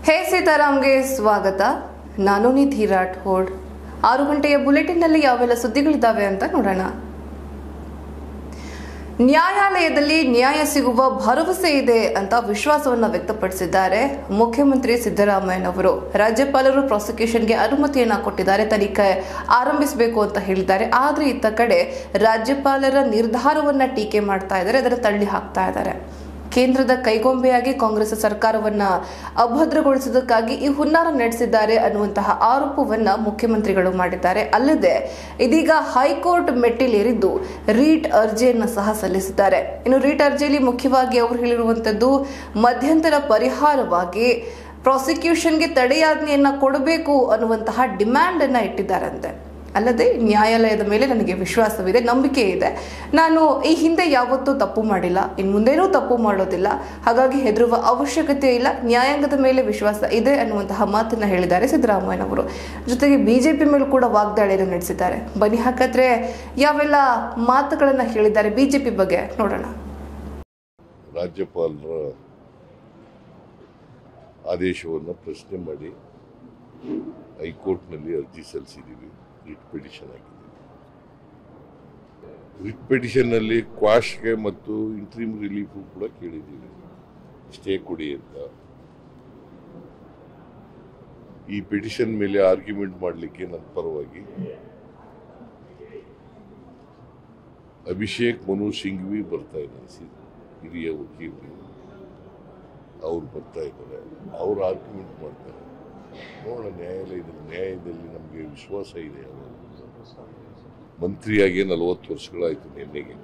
ಹೇ ಸೀತಾರಾಮ್ಗೆ ಸ್ವಾಗತ ನಾನು ನಿಧಿ ರಾಠೋಡ್ ಆರು ಗಂಟೆಯ ಬುಲೆಟಿನ್ನಲ್ಲಿ ಯಾವೆಲ್ಲ ಸುದ್ದಿಗಳಿದ್ದಾವೆ ಅಂತ ನೋಡೋಣ ನ್ಯಾಯಾಲಯದಲ್ಲಿ ನ್ಯಾಯ ಸಿಗುವ ಭರವಸೆ ಇದೆ ಅಂತ ವಿಶ್ವಾಸವನ್ನ ವ್ಯಕ್ತಪಡಿಸಿದ್ದಾರೆ ಮುಖ್ಯಮಂತ್ರಿ ಸಿದ್ದರಾಮಯ್ಯನವರು ರಾಜ್ಯಪಾಲರು ಪ್ರಾಸಿಕ್ಯೂಷನ್ಗೆ ಅನುಮತಿಯನ್ನ ಕೊಟ್ಟಿದ್ದಾರೆ ತನಿಖೆ ಆರಂಭಿಸಬೇಕು ಅಂತ ಹೇಳಿದ್ದಾರೆ ಆದ್ರೆ ಇತ್ತ ಕಡೆ ರಾಜ್ಯಪಾಲರ ನಿರ್ಧಾರವನ್ನ ಟೀಕೆ ಮಾಡ್ತಾ ಇದ್ದಾರೆ ಅದನ್ನು ತಳ್ಳಿ ಹಾಕ್ತಾ ಇದ್ದಾರೆ ಕೇಂದ್ರದ ಕೈಗೊಂಬೆಯಾಗಿ ಕಾಂಗ್ರೆಸ್ ಸರ್ಕಾರವನ್ನ ಅಭದ್ರಗೊಳಿಸುವುದಕ್ಕಾಗಿ ಈ ಹುನ್ನಾರ ನಡೆಸಿದ್ದಾರೆ ಅನ್ನುವಂತಹ ಆರೋಪವನ್ನ ಮುಖ್ಯಮಂತ್ರಿಗಳು ಮಾಡಿದ್ದಾರೆ ಅಲ್ಲದೆ ಇದೀಗ ಹೈಕೋರ್ಟ್ ಮೆಟ್ಟಿಲೇರಿದ್ದು ರೀಟ್ ಅರ್ಜಿಯನ್ನು ಸಹ ಸಲ್ಲಿಸಿದ್ದಾರೆ ಇನ್ನು ರೀಟ್ ಅರ್ಜಿಯಲ್ಲಿ ಮುಖ್ಯವಾಗಿ ಅವರು ಹೇಳಿರುವಂತದ್ದು ಮಧ್ಯಂತರ ಪರಿಹಾರವಾಗಿ ಪ್ರಾಸಿಕ್ಯೂಷನ್ಗೆ ತಡೆಯಾಜ್ಞೆಯನ್ನ ಕೊಡಬೇಕು ಅನ್ನುವಂತಹ ಡಿಮ್ಯಾಂಡ್ ಅನ್ನ ಇಟ್ಟಿದ್ದಾರಂತೆ ಅಲ್ಲದೆ ನ್ಯಾಯಾಲಯದ ಮೇಲೆ ನನಗೆ ವಿಶ್ವಾಸವಿದೆ ನಂಬಿಕೆ ಇದೆ ನಾನು ಈ ಹಿಂದೆ ಯಾವತ್ತೂ ತಪ್ಪು ಮಾಡಿಲ್ಲ ಇನ್ನು ಮುಂದೇನೂ ತಪ್ಪು ಮಾಡೋದಿಲ್ಲ ಹಾಗಾಗಿ ಹೆದರುವ ಅವಶ್ಯಕತೆ ಇಲ್ಲ ನ್ಯಾಯಾಂಗದ ಮೇಲೆ ವಿಶ್ವಾಸ ಇದೆ ಅನ್ನುವಂತಹ ಮಾತನ್ನ ಹೇಳಿದ್ದಾರೆ ಸಿದ್ದರಾಮಯ್ಯನವರು ಜೊತೆಗೆ ಬಿಜೆಪಿ ಮೇಲೂ ಕೂಡ ವಾಗ್ದಾಳಿಯನ್ನು ನಡೆಸಿದ್ದಾರೆ ಬನ್ನಿ ಹಾಗಾದ್ರೆ ಯಾವೆಲ್ಲ ಮಾತುಗಳನ್ನ ಹೇಳಿದ್ದಾರೆ ಬಿಜೆಪಿ ಬಗ್ಗೆ ನೋಡೋಣ ರಾಜ್ಯಪಾಲರ ಆದೇಶವನ್ನು ಪ್ರಶ್ನೆ ಮಾಡಿ ಹೈಕೋರ್ಟ್ನಲ್ಲಿ ಅರ್ಜಿ ಸಲ್ಲಿಸಿದ್ದೀವಿ ರಿಟ್ ಪಿಟಿಷನ್ ಹಾಕಿದ್ದೀವಿ ರಿಟ್ ಪಿಟಿಷನ್ನಲ್ಲಿ ಕ್ವಾಶ್ಗೆ ಮತ್ತು ಇಂಟ್ರೀಮ್ ರಿಲೀಫು ಕೂಡ ಕೇಳಿದ್ದೀವಿ ಸ್ಟೇ ಕೊಡಿ ಅಂತ ಈ ಪಿಟಿಷನ್ ಮೇಲೆ ಆರ್ಗ್ಯುಮೆಂಟ್ ಮಾಡಲಿಕ್ಕೆ ನನ್ನ ಪರವಾಗಿ ಅಭಿಷೇಕ್ ಮನು ಸಿಂಘ್ವಿ ಬರ್ತಾ ಇದ್ದಾರೆ ಸಿ- ಹಿರಿಯ ವಕೀಲರು ಅವ್ರು ಬರ್ತಾ ಇದ್ದಾರೆ ಅವ್ರು ಆರ್ಗ್ಯುಮೆಂಟ್ ಮಾಡ್ತಾರೆ ನೋಡೋಣ ನ್ಯಾಯಾಲಯದಲ್ಲಿ ನ್ಯಾಯದಲ್ಲಿ ನಮಗೆ ವಿಶ್ವಾಸ ಇದೆ ಅವರು ಮಂತ್ರಿಯಾಗಿ ನಲವತ್ತು ವರ್ಷಗಳಾಯಿತು ನಿನ್ನೆಗೆ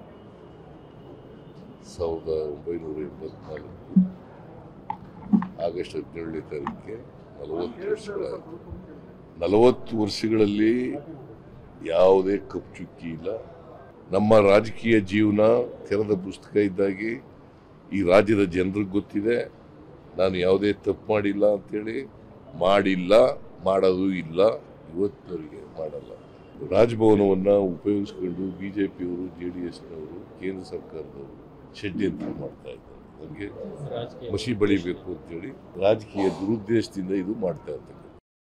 ಸಾವಿರದ ಒಂಬೈನೂರ ಎಂಬತ್ನಾಲ್ಕು ಆಗಸ್ಟ್ ಹದಿನೇಳನೇ ತಾರೀಕಿಗೆ ನಲವತ್ತು ವರ್ಷಗಳಾಯಿತು ನಲವತ್ತು ವರ್ಷಗಳಲ್ಲಿ ಯಾವುದೇ ಕಪ್ಪು ಚುಕ್ಕಿ ಇಲ್ಲ ನಮ್ಮ ರಾಜಕೀಯ ಜೀವನ ತೆರೆದ ಪುಸ್ತಕ ಇದ್ದಾಗೆ ಈ ರಾಜ್ಯದ ಜನರಿಗೆ ಗೊತ್ತಿದೆ ನಾನು ಯಾವುದೇ ತಪ್ಪು ಮಾಡಿಲ್ಲ ಅಂತೇಳಿ ಮಾಡಿಲ್ಲ ಮಾಡೋದು ಇಲ್ಲ ಇವತ್ತಿನವರೆಗೆ ಮಾಡಲ್ಲ ರಾಜಭವನವನ್ನು ಉಪಯೋಗಿಸ್ಕೊಂಡು ಬಿ ಜೆ ಪಿಯವರು ಜೆ ಡಿ ಎಸ್ನವರು ಕೇಂದ್ರ ಸರ್ಕಾರದವರು ಷಡ್ಯಂತ್ರ ಮಾಡ್ತಾ ಇದ್ದಾರೆ ನನಗೆ ಮಸಿ ಬಳಿಬೇಕು ಅಂತೇಳಿ ರಾಜಕೀಯ ದುರುದ್ದೇಶದಿಂದ ಇದು ಮಾಡ್ತಾ ಇರ್ತಕ್ಕಂಥ